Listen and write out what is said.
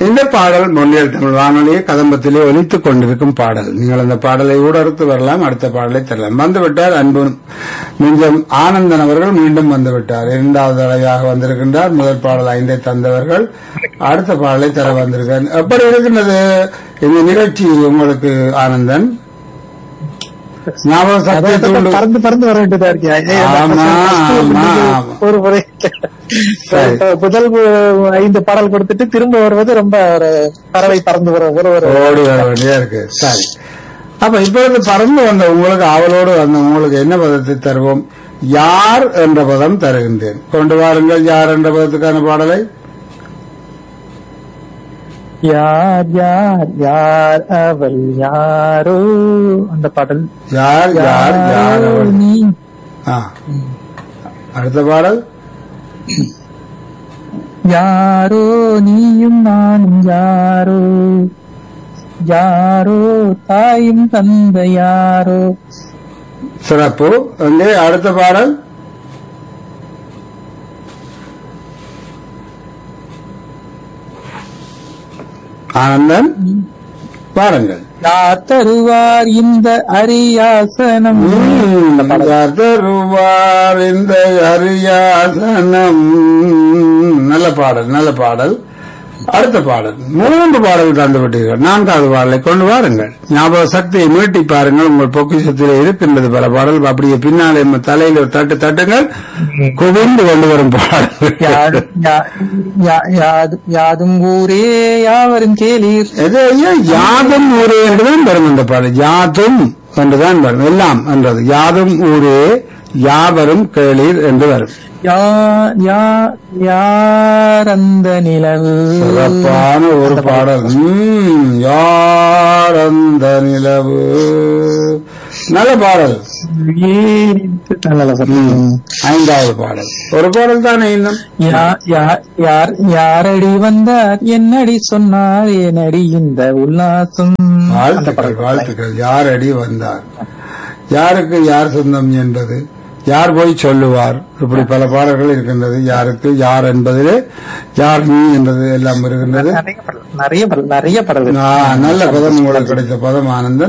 இந்த பாடல் மொழியல் தமிழ் வானொலியை கதம்பத்திலே ஒலித்துக் கொண்டிருக்கும் பாடல் நீங்கள் அந்த பாடலை ஊடறுத்து வரலாம் அடுத்த பாடலை தரலாம் வந்துவிட்டார் அன்பு நெஞ்சம் ஆனந்தன் அவர்கள் மீண்டும் வந்துவிட்டார் இரண்டாவது தடவையாக வந்திருக்கின்றார் முதல் பாடல் ஐந்தை தந்தவர்கள் அடுத்த பாடலை தர வந்திருக்கார் எப்படி இருக்கின்றது இந்த நிகழ்ச்சி உங்களுக்கு ஆனந்தன் ஞாபக சக்தியத்தோடு பறந்து பறந்து வர வேண்டியதா இருக்கு ஐயா, ஆமா, first ஆமா. ஒரு முறை சரி. முதல் ஐந்து பாடல் கொடுத்துட்டு திரும்ப வருவது ரொம்ப ஒரு பறவை பறந்து வர ஒரு ஒரு ஓடி வர வேண்டியா இருக்கு சரி அப்ப இப்பொழுது பறந்து வந்த உங்களுக்கு ஆவலோடு வந்த உங்களுக்கு என்ன பதத்தை தருவோம் யார் என்ற பதம் தருகின்றேன் கொண்டு வாருங்கள் யார் என்ற பதத்துக்கான பாடலை யார் யார் யார் அவள் யாரோ அந்த பாடல் யார் யார் யார் அவள்? நீ ஆ. அடுத்த பாடல் யாரோ நீயும் நானும் யாரோ யாரோ தாயும் தந்த யாரோ சிறப்பு அங்கே அடுத்த பாடல் ஆனந்தன் பாருங்கள் யார் தருவார் இந்த அரியாசனம் தருவார் இந்த அரியாசனம் நல்ல பாடல் நல்ல பாடல் அடுத்த பாடல் மூன்று பாடல் தந்து விட்டீர்கள் நான்காவது பாடலை கொண்டு வாருங்கள் ஞாபக சக்தியை மீட்டி பாருங்கள் உங்கள் பொக்கிஷத்தில் இருக்கின்றது பல பாடல் அப்படியே பின்னாலே உங்க தலையில ஒரு தட்டு தட்டுங்கள் குவிந்து கொண்டு வரும் பாடல் யா- யா- யா- யாது- யாதும் ஊரே யாவரும் கேளீர் எது ஐயா யாதும் ஊரே என்றுதான் வரும் இந்த பாடல் யாதும் என்றுதான் வரும் எல்லாம் என்றது யாதும் ஊரே யாவரும் கேளீர் என்று வரும் யா யா- யார் அந்த நிலவு சிறப்பான ஒரு பாடல் ம், யார் அந்த நிலவு நல்ல பாடல் ம், ஐந்தாவது பாடல் ஒரு பாடல் தானே இன்னும் யா- யா- யார் யாரடி வந்தார் என்னடி சொன்னார் என்னடி இந்த உல்லாசம் வாழ்த்துக்கள் வாழ்த்துக்கள் யார் அடி வந்தார் யாருக்கு யார் சொந்தம் என்பது யார் போய் சொல்லுவார் இப்படி பல பாடல்கள் இருக்கின்றது யாருக்கு யார் என்பதிலே யார் நீ என்பது எல்லாம் இருக்கின்றது நிறைய படம் நிறைய படம் நிறைய படம் ஆ, நல்ல பதம் உங்களுக்கு கிடைத்த பதம் ஆனந்தன்